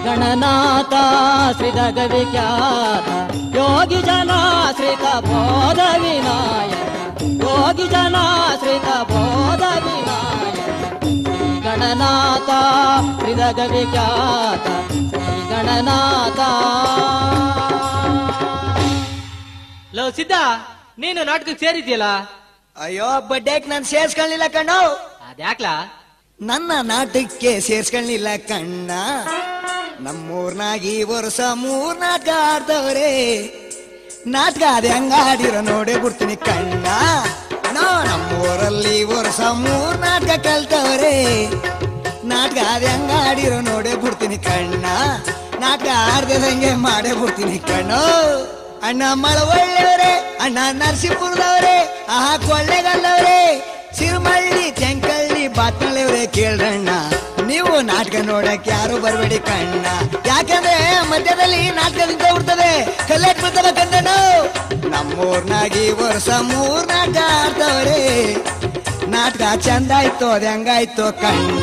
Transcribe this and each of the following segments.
ಗಣನಾಥ ಶ್ರೀಧಗ ವಿಖ್ಯಾತ ಯೋಗಿ ಜನಾಶ್ರಿತ ಬೋಧ ವಿನಾಯಕ ಯೋಗಿ ಜನಾಶ್ರಿತ ಬೋಧ ವಿನಾಯಕ ಶ್ರೀ ಗಣನಾಥ ಶ್ರೀಧಗ ವಿಖ್ಯಾತ ಶ್ರೀ ಗಣನಾಥ ಲೋ ಸಿದ್ಧ ನೀನು ನಾಟಕಕ್ಕೆ ಸೇರಿದ್ಯಲ್ಲ ಅಯ್ಯೋ ಬಡ್ಡೆಕ್ ನಾನ್ ಸೇರ್ಸ್ಕೊಳ್ಳಿಲ್ಲ ಕಣ್ಣು ಅದ್ಯಾಕ್ಲಾ ನನ್ನ ನಾಟಕಕ್ಕೆ ಸೇರ್ಸ್ಕೊಳ್ಳಿಲ್ಲ ಕಣ್ಣ ನಮ್ಮೂರ್ನಾಗ ಈ ವರ್ಷ ಮೂರ್ ನಾಟಕ ಆಡ್ತವ್ರೆ ನಾಟಕ ಅದ ಹೆಂಗ ಆಡಿರೋ ನೋಡೇ ಬಿಡ್ತೀನಿ ಕಣ್ಣ ಅಣ್ಣ ನಮ್ಮೂರಲ್ಲಿ ಈ ವರ್ಷ ಮೂರ್ ನಾಟಕ ಕಲ್ತವ್ರೆ ನಾಟಕ ಅದ ಹೆಂಗ ಆಡಿರೋ ನೋಡೇ ಬಿಡ್ತೀನಿ ಕಣ್ಣ ನಾಟಕ ಆಡ್ದಂಗೆ ಮಾಡೇ ಬಿಡ್ತೀನಿ ಕಣ್ಣು ಅಣ್ಣ ಮಳವಳ್ಳಿಯವರೇ ಅಣ್ಣ ನರಸೀಪುರದವ್ರೆ ಆಹಾ ಕೊಳ್ಳೆಗಲ್ಲವ್ರೆ ಸಿರುಮಳ್ಳಿ ತೆಂಕಳ್ಳಿ ಬಾತ್ನಳ್ಳಿಯವ್ರೆ ಕೇಳ್ರಣ್ಣ ನೀವು ನಾಟಕ ನೋಡಕ್ ಯಾರು ಬರ್ಬೇಡಿ ಕಣ್ಣ ಯಾಕಂದ್ರೆ ಮಧ್ಯದಲ್ಲಿ ನಾಟಕ ನಿಂತೋಗ್ಬಿಡ್ತದೆ ಕಲ್ಲೆಟ್ ಬಿಡ್ತವೆ ಕಂದಣ್ಣ ನಮ್ಮೂರ್ನಾಗ ಈ ವರ್ಷ ಮೂರ್ ನಾಟಕ ಆಡ್ತವ್ರೆ ನಾಟಕ ಚಂದ ಆಯ್ತು ಅದ್ ಹೆಂಗಾಯ್ತು ಕಣ್ಣ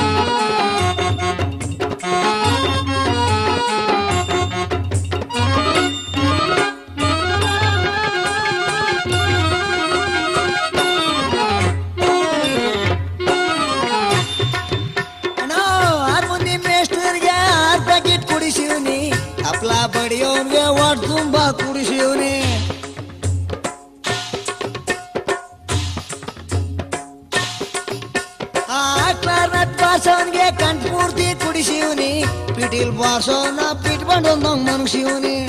ಅಣ್ಣ ಆರ್ ಮಂದಿ ಮೇಸ್ಟರ್ಗೆ ಆರ್ ಪ್ಯಾಕೆಟ್ ಕುಡಿಸಿವ್ನಿ ಹಪ್ಲ ಬಡಿಯೋನ್ಗೆ ಒಟ್ ತುಂಬಾ ಕುಡಿಸಿವ್ನಿ ಆಕ್ಲಾರ್ನಟ್ ಬಾಸವನ್ಗೆ ಕಂಠ ಪೂರ್ತಿ ಕುಡಿಸಿವ್ನಿ ಪಿಟೀಲ್ ಬಾಸವನ್ನ ಪಿಟ್ಕೊಂಡು ಒಂದೊಂದ್ ಮನ್ಸಿವ್ನಿ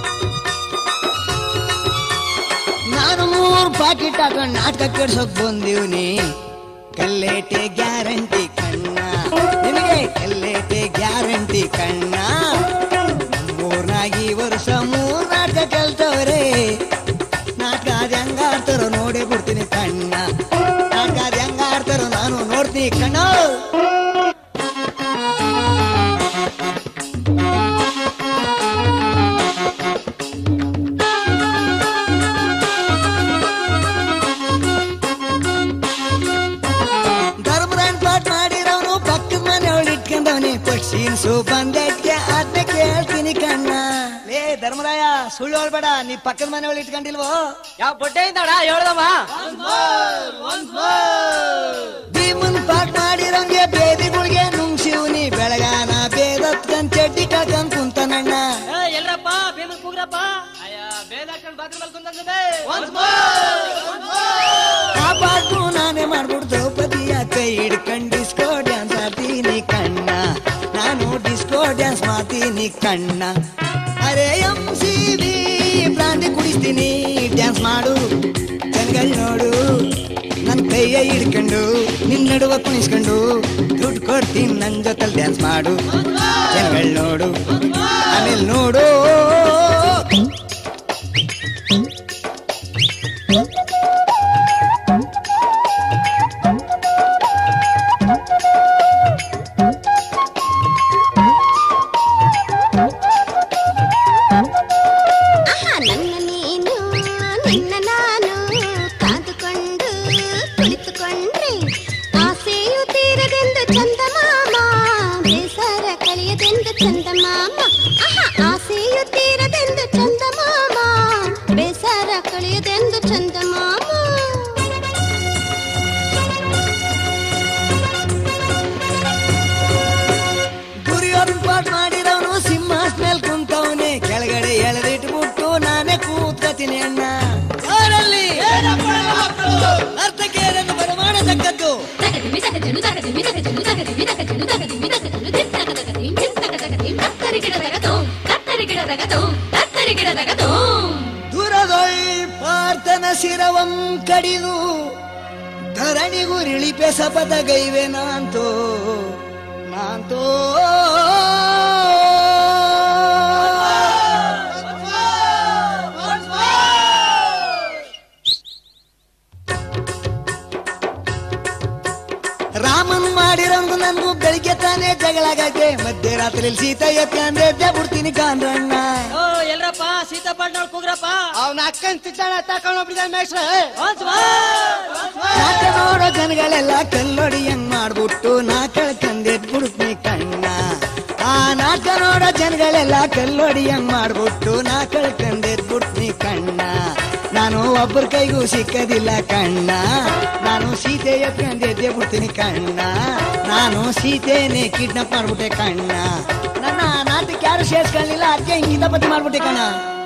ನಾನು ಮೂರ್ ಪಾಕೆಟ್ ಹಾಕೊಂಡ್ ನಾಟಕ ಕೆಡ್ಸೋಕ್ ಬಂದಿವ್ನಿ ಕಲ್ಲೇಟೆ ಗ್ಯಾರಂಟಿ ಕಣ್ಣ ನಿಮಗೆ ಕಲ್ಲೇಟೆ ಗ್ಯಾರಂಟಿ ಕಣ್ಣ ಮೂರ್ನಾಗಿ ವರ್ಷ ಮೂರ್ ನಾಟಕ ಕಲ್ತವ್ರೆ ನಾಟಕ ಅದ್ ಹೆಂಗ ಆಡ್ತಾರೋ ನೋಡೇ ಬಿಡ್ತೀನಿ ಕಣ್ಣ ನಾಟಕ ಅದ್ ಹೆಂಗ ಆಡ್ತಾರೋ ನಾನು ನೋಡ್ತೀನಿ ಕಣ್ಣ ಧರ್ಮರಾಯನ್ ಪಾಠ ಮಾಡಿರವನು ಪಕ್ಕದ ಮನೆ ಅವಳು ಇಟ್ಕೊಂಡವನಿ ಪಕ್ಷೀನ್ಸು ಬಂದಕ್ಕೆ ಅದ್ನ ಕೇಳ್ತೀನಿ ಕಣ್ಣ ಲೇ ಧರ್ಮರಾಯ ಸುಳ್ಳು ಹೇಳ್ಬೇಡ ನೀ ಪಕ್ಕದ ಮನೆ ಅವಳು ಇಟ್ಕೊಂಡಿಲ್ವೋ ಯಾವ ಬೊಡ್ಡೆಯಿಂದಡ ಹೇಳ್ದಮ್ಮ ಭೀಮನ್ ಪಾಠ ಮಾಡಿರಂಗೆ ಬೇದಿಗಳಿಗೆ ನುಂಗ್ಸಿವ್ನಿ ಬೆಳಗಾನ ಬೇದತ್ಕನ್ ಚಡ್ಡಿ ಕಳ್ಕನ್ ಕುಂತನಣ್ಣ ಎಲ್ರಪ್ಪ ಭೀಮನ್ ಕೂಗ್ರಪ್ಪ ಅಯ್ಯ ಬೇದ ಹಾಕೊಂಡ್ ಬಾತ್ರೂಮ್ ಅಲ್ಲಿ ಆ ಪಾಠು ನಾನೇ ಮಾಡ್ಬಿಟ್ಟು ದ್ರೌಪದಿಯ ಕೈ ಹಿಡ್ಕೊಂಡ್ ಡಿಸ್ಕೋ ಡ್ಯಾನ್ಸ್ ಆಡ್ತೀನಿ ಕಣ್ಣ ನಾನು ಡಿಸ್ಕೋ ಡ್ಯಾನ್ಸ್ ಮಾಡ್ತೀನಿ ಕಣ್ಣ ಅರೆ ಎಂ ಸಿ ಬಿ ಬ್ರಾಂಡಿ ಕುಡಿಸ್ತೀನಿ ಡ್ಯಾನ್ಸ್ ಮಾಡು ಜನಗಳು ನೋಡು ನನ್ ಕೈಯ ಹಿಡ್ಕೊಂಡು ನಿನ್ ನಡುವ ಕುಣಿಸ್ಕೊಂಡು ದುಡ್ಡು ಕೊಡ್ತೀನಿ ನನ್ ಜೊತೆಲ್ ಡ್ಯಾನ್ಸ್ ಮಾಡು ಜನಗಳು ನೋಡು ಆಮೇಲೆ ನೋಡು ಆಹಾ ನನ್ನ ನೀನು ನಿನ್ನ ನಾನು ಕಾದುಕೊಂಡು ಕುಳಿತುಕೊಂಡ್ರೆ ಆಸೆಯು ತೀರದೆಂದು ಚಂದಮಾಮ ಬೇಸರ ಕಳೆಯದೆಂದು ಚಂದಮಾಮ ಆಹಾ ಆಸೆಯು ತೀರದೆಂದು ಚಂದಮಾಮ ಬೇಸರ ಕಳೆಯದೆಂದು ಚಂದಮಾಮ ಗುರಿಯೋನ್ ಪಾಟ್ ಮಾಡಿದವನು ಸಿಂಹಾಸ್ ಮೇಲ್ ಕುಂತವನೆ ಕೆಳಗಡೆ ಎಳೆದಿಟ್ಬಿಟ್ಟು ನಾನೇ ಕೂತ್ಕತೀನಿ ಅಣ್ಣ ಯಾರಲ್ಲಿ ನರ್ತಕಿಯರನ್ನು ಬರಮಾಡತಕ್ಕದ್ದು ತಗದಿಮಿ ತಗದಿನು ತಗದಿಮಿ ತಗದಿನು ತಗದಿಮಿ ತಗದಿನು ತಗದಿಮಿ ತಗದಿನು ದಿನ್ ತಗದಗದಿಂ ದಿನ್ ತಗದಗದಿಂ ಕತ್ತರಿ ಗಿಡದಗದು ಕತ್ತರಿ ಗಿಡದಗದು ಕತ್ತರಿ ಗಿಡದಗದು ದೂರದೊಳ್ ಪಾರ್ಥನ ಶಿರವಂ ಕಡಿದು ಧರಣಿಗುರಿಳಿಪೆ ಸಪದ ಗೈವೆ ನಾಂತೋ ನಾಂತೋ ರಾಮನ್ ಮಾಡಿರಂದು ನನ್ಗೂ ಬೆಳಿಗ್ಗೆ ತಾನೇ ಜಗಳಾಗಕ್ಕೆ ಮಧ್ಯರಾತ್ರಿ ಸೀತಾ ಎತ್ತಿ ಅಂದ್ರೆ ಎದ್ದೆ ಬಿಡ್ತೀನಿ ಕಾಂದ್ರಣ್ಣ ಓ ಎಲ್ರಪ್ಪ ಸೀತಾಪಟ್ಟಣ ಕೂಗ್ರಪ್ಪ ಅವ್ನ ಅಕ್ಕನ್ ತಿದ್ದಾಳ ತಕೊಂಡ್ ಹೋಗ್ಬಿಟ್ಟಿದ್ದಾನೆ ಮೇಷ್ಟ್ರೆ ನಾಟ ನೋಡೋ ಜನಗಳೆಲ್ಲ ಕಲ್ಲೊಡಿ ಹೆಂಗ್ ಮಾಡ್ಬಿಟ್ಟು ನಾ ಕಳ್ಕಂದ್ ಎದ್ಬಿಡ್ತೀನಿ ಕಣ್ಣ ಆ ನಾಟ ನೋಡೋ ಜನಗಳೆಲ್ಲ ಕಲ್ಲೊಡಿಯಂಗ್ ಮಾಡ್ಬಿಟ್ಟು ನಾ ಕಳ್ಕೊಂಡೆದ್ಬಿಟ್ನಿ ಕಣ್ಣ ನಾನು ಒಬ್ಬರ ಕೈಗೂ ಸಿಕ್ಕದಿಲ್ಲ ಕಣ್ಣ ನಾನು ಸೀತೆ ಎತ್ಕೊಂಡೆದ್ದೆ ಬಿಡ್ತೀನಿ ಕಣ್ಣ ನಾನು ಸೀತೆನೆ ಕಿಡ್ನಾಪ್ ಮಾಡ್ಬಿಟ್ಟೆ ಕಣ್ಣ ನನ್ನ ನಾಟಕ ಯಾರು ಸೇರ್ಸ್ಕೊಳ್ಳಿಲ್ಲ ಅದಕ್ಕೆ ಹಿಂಗಿಂದ ಬತ್ತಿ ಮಾಡ್ಬಿಟ್ಟೆ ಕಣ್ಣ